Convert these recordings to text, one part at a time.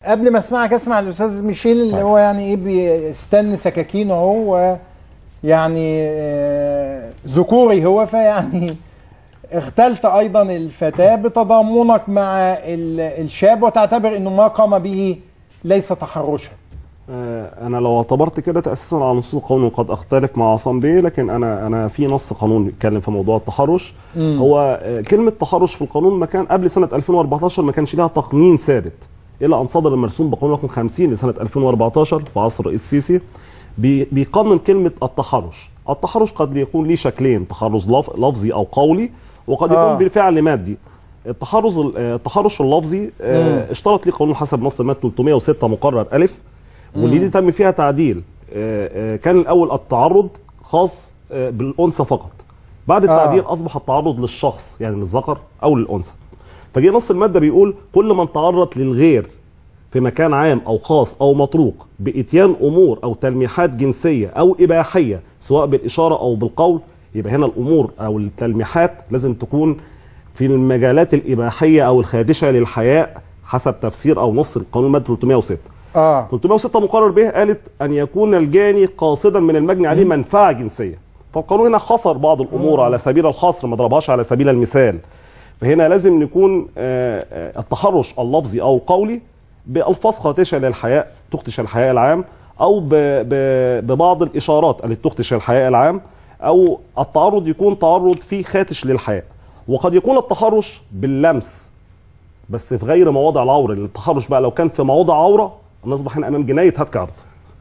قبل ما اسمعك اسمع الاستاذ ميشيل اللي هو يعني ايه بيستنى سكاكينه هو يعني آه، ذكوري هو فيعني اغتلت ايضا الفتاه بتضامنك مع ال- الشاب وتعتبر انه ما قام به ليس تحرشا آه، انا لو اعتبرت كده تاسيسا على نصوص القانون قد اختلف مع عصام بيه لكن انا انا في نص قانون بيتكلم في موضوع التحرش مم. هو آه، كلمه تحرش في القانون ما كان قبل سنه 2014 ما كانش لها تقنين ثابت الى ان صدر المرسوم بقانون رقم 50 لسنه 2014 في عصر الرئيس السيسي بي- بيقنن كلمه التحرش التحرش قد يكون ليه شكلين تحرش لف- لفظي او قولي وقد يكون آه. بفعل مادي التحرش آه، التحرش اللفظي آه، مم. اشترط ليه قانون حسب نص الماده 306 مقرر الف واللي دي تم فيها تعديل آه، آه، كان الاول التعرض خاص آه، بالانثى فقط بعد التعديل اصبح التعرض للشخص يعني للذكر او للانثى فجه نص الماده بيقول كل من تعرض للغير في مكان عام او خاص او مطروق باتيان امور او تلميحات جنسيه او اباحيه سواء بالاشاره او بالقول يبقى هنا الامور او التلميحات لازم تكون في المجالات الاباحيه او الخادشه للحياء حسب تفسير او نص القانون ماده 306 اه 306 مقرر به قالت ان يكون الجاني قاصدا من المجني عليه منفعه جنسيه فالقانون هنا حصر بعض الامور على سبيل الحصر ما ضربهاش على سبيل المثال فهنا لازم نكون آه، آه، التحرش اللفظي او قولي بالفاظ خادشه للحياء تخدش الحياء العام او ب- ب- ببعض الاشارات التي تخدش الحياء العام او التعرض يكون تعرض فيه خادش للحياء وقد يكون التحرش باللمس بس في غير مواضع العوره لان التحرش بقى لو كان في مواضع عوره نصبح هنا امام جنايه هتك عرض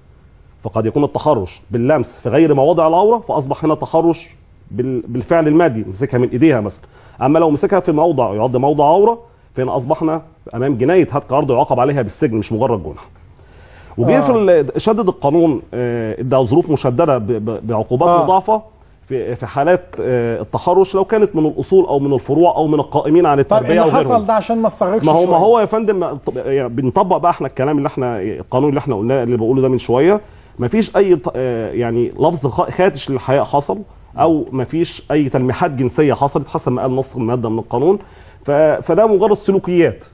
فقد يكون التحرش باللمس في غير مواضع العوره فاصبح هنا تحرش بال- بالفعل المادي مسكها من ايديها مثلا اما لو مسكها في موضع يعد موضع عوره فهنا اصبحنا امام جنايه هتك عرض يعاقب عليها بالسجن مش مجرد جنح وجه في ال- شدد القانون آه، ادى ظروف مشدده ب- ب- بعقوبات آه. مضاعفه في في حالات آه، التحرش لو كانت من الاصول او من الفروع او من القائمين على طب التربيه اللي او غيرهم حصل ده عشان ما استغرقش ما هو ما شوية. هو يا فندم ما- طب- يعني بنطبق بقى احنا الكلام اللي احنا القانون اللي احنا قلناه اللي بقوله ده من شويه ما فيش اي ط- آه، يعني لفظ خ- خادش للحياء حصل او ما فيش اي تلميحات جنسيه حصلت حسب ما قال نص الماده من القانون ف- فده مجرد سلوكيات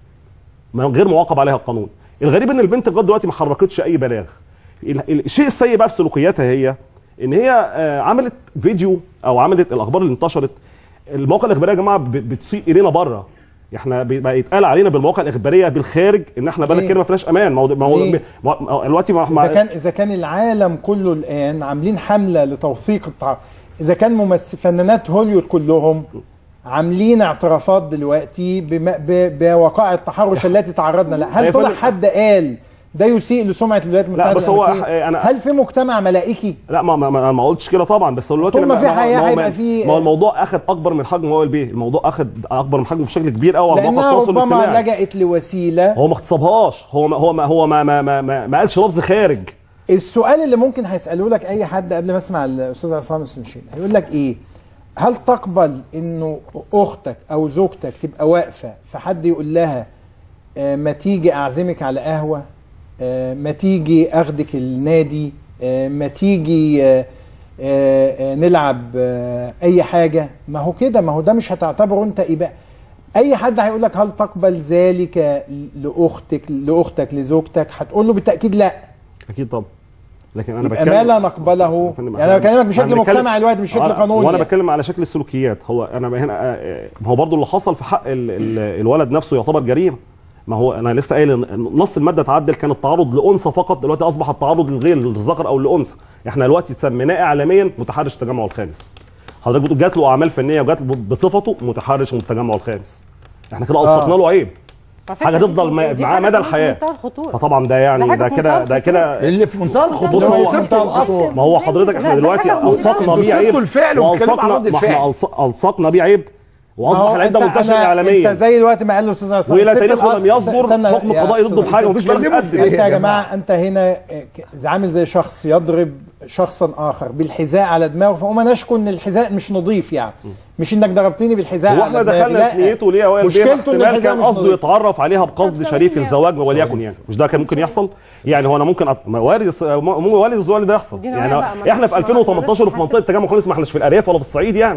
ما غير معاقب عليها القانون الغريب ان البنت لغايه دلوقتي ما حركتش اي بلاغ ال- ال- الشيء السيء بقى في سلوكياتها هي ان هي آه، عملت فيديو او عملت الاخبار اللي انتشرت المواقع الاخباريه يا جماعه ب- بتسيء الينا بره احنا بي- بقى يتقال علينا بالمواقع الاخباريه بالخارج ان احنا بلد ليه؟ كده ما فيهاش امان ما هو ما هو ليه؟ ما هو- دلوقتي ما اذا كان اذا كان العالم كله الان عاملين حمله لتوثيق التع... اذا كان ممثل فنانات هوليوود كلهم عاملين اعترافات دلوقتي بم... ب... بوقائع التحرش التي تعرضنا لها يا هل طلع فندم- حد قال ده يسيء لسمعه الولايات المتحده بس هو الأمريكية؟ أنا- هل في مجتمع ملائكي لا ما ما, ما, ما قلتش كده طبعا بس هو دلوقتي طول ما لما- في حياة هو- هيبقى ما- في- ما هو الموضوع اخذ اكبر من حجم هو البيه الموضوع اخذ اكبر من حجمه بشكل كبير قوي على مواقع لانها التواصل ربما الاجتماعي لجأت لوسيله هو ما اغتصبهاش هو ما هو ما هو ما ما ما, ما, ما قالش لفظ خارج السؤال اللي ممكن هيسأله لك أي حد قبل ما أسمع الأستاذ عصام السنشين هيقول لك إيه؟ هل تقبل إنه أختك أو زوجتك تبقى واقفة فحد يقول لها آه، ما تيجي أعزمك على قهوة آه، ما تيجي أخدك النادي آه، ما تيجي آه، آه، آه، نلعب آه، أي حاجة ما هو كده ما هو ده مش هتعتبره أنت إباء أي حد هيقول لك هل تقبل ذلك لأختك لأختك لزوجتك هتقول له بالتأكيد لأ اكيد طبعا لكن انا يبقى بتكلم ما لا نقبله يا فندم، يعني انا بكلمك بشكل أنا بتكلم- مجتمعي دلوقتي مش بشكل آه، قانوني وانا يعني. بتكلم على شكل السلوكيات هو انا هنا آه، آه، ما هو برضو اللي حصل في حق ال ال الولد نفسه يعتبر جريمه ما هو انا لسه قايل إن نص الماده تعدل كان التعرض لانثى فقط دلوقتي اصبح التعرض للغير للذكر او للانثى احنا دلوقتي سميناه اعلاميا متحرش التجمع الخامس حضرتك بتقول جات له اعمال فنيه وجات له بصفته متحرش من التجمع الخامس احنا كده آه. اطلقنا له عيب على فكرة حاجه دي- تفضل ما- دي معاه حاجة مدى في الحياه منتهى الخطورة. فطبعا ده ده يعني حاجة ده في كده منتهى ده كده الخطورة. اللي في منتهى بص الخطوره هو وصلت الأصل. ما هو حضرتك لا، احنا ده دلوقتي حاجة في منتهى الصقنا بيه الخطورة. عيب الفعل وبتتكلم عن والصقنا رد ما احنا الفعل. ألص- الصقنا بيه عيب ما هو واصبح العده أنت- منتشره أنا- اعلاميا انت زي الوقت ما قال الاستاذ عصام ولا ست تاريخه الأصل- لم يصدر استنى حكم يا قضائي ضده أستاذ بحاجه مفيش بلد بتتكلموا في بتقدم إيه؟ انت يا يا جماعه جماعة. انت هنا ك- عامل زي شخص يضرب شخصا اخر بالحذاء على دماغه فهم نشكو ان الحذاء مش نظيف يعني مش انك ضربتني بالحذاء هو على احنا دماغي دخلنا لا. في نيته ليه يا وائل بيه مشكلته ان احتمال الحذاء كان مش قصده نظيف يتعرف عليها بقصد طب شريف ثواني. الزواج وليكن يعني مش ده كان ممكن يحصل يعني هو انا ممكن أط... ما وارد يص- ممكن وارد الزواج ده يحصل دي نوعية يعني بقى، ما احنا في نعرفش 2018 بقى، وفي منطقه التجمع خالص ما احناش في الارياف ولا في الصعيد يعني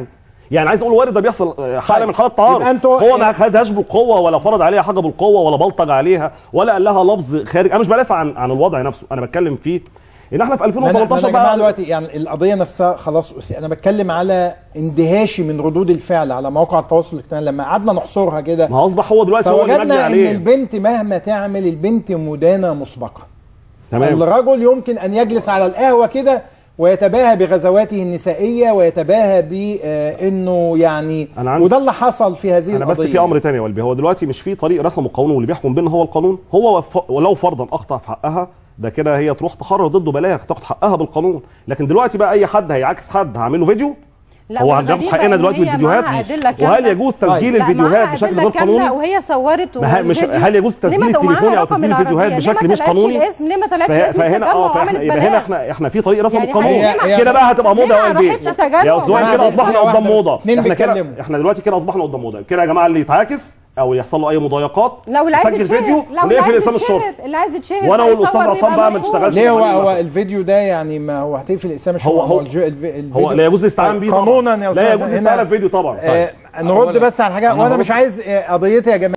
يعني عايز اقول وارد ده بيحصل آه، حاله طيب. من حالات التعارض يبقى انتوا- هو ما خدهاش بالقوه ولا فرض عليها حاجه بالقوه ولا بلطج عليها ولا قال لها لفظ خارج انا مش بدافع عن عن الوضع نفسه انا بتكلم فيه ان احنا في ما انا ما 2018 أنا يا جماعه بقى دلوقتي يعني القضيه نفسها خلاص أثي- انا بتكلم على اندهاشي من ردود الفعل على مواقع التواصل الاجتماعي لما قعدنا نحصرها كده ما هو اصبح هو دلوقتي هو اللي مجني فوجدنا ان عليه البنت مهما تعمل البنت مدانه مسبقه تمام الرجل يمكن ان يجلس على القهوه كده ويتباهى بغزواته النسائيه ويتباهى بانه يعني أنا عندي- وده اللي حصل في هذه انا بس القضيه في امر تاني يا والبي هو دلوقتي مش في طريق رسم القانون واللي بيحكم بيننا هو القانون هو وف- ولو فرضا اخطا في حقها ده كده هي تروح تحرر ضده بلاغ تاخد حقها بالقانون لكن دلوقتي بقى اي حد هيعاكس حد هعمل له فيديو لا هو والغريبة هناخد حقنا إن دلوقتي هي بالفيديوهات معاها أدلة كاملة. وهل يجوز تسجيل لا، الفيديوهات معاها بشكل أدلة غير كاملة قانوني وهي صورت ما ه- مش والفيديو- هل يجوز ليه تسجيل ما التليفون معاها او رقم تسجيل الفيديوهات العربية؟ ليه بشكل ما مش طلعتش قانوني الاسم ليه ما طلعتش فه- اسم فهنا التجمع اه وعملت فاحنا يبقى بلاغ؟ هنا احنا احنا في طريق رسم يعني القانون هي- هي- كده بقى هتبقى ليه موضه ما يا قلبي راحتش تجنب؟ يا اسوان ما كده عادي، اصبحنا واحدة قدام بس. موضه اتنين احنا كده بيتكلموا. احنا دلوقتي كده اصبحنا قدام موضه كده يا جماعه اللي يتعاكس او يحصل له اي مضايقات لو اللي عايز يسجل يتشهر فيديو لو اللي ونقفل عايز لسان الشرطه يتشهر اللي عايز يتشهر وأنا هيصور والأستاذ يبقى عصام بقى ما مشهور. تشتغلش ليه هو مثلاً. هو الفيديو ده يعني ما هو هتقفل الاسامه مش هو- هو هو- الج- الف- الفيديو هو لا يجوز الاستعانه بيه طبعاً. قانونا يا لا أستاذ يجوز هنا- الاستعانه بفيديو طبعا آه، نرد بس على حاجه أنا وانا هرد. مش عايز آه، قضيتي يا جماعه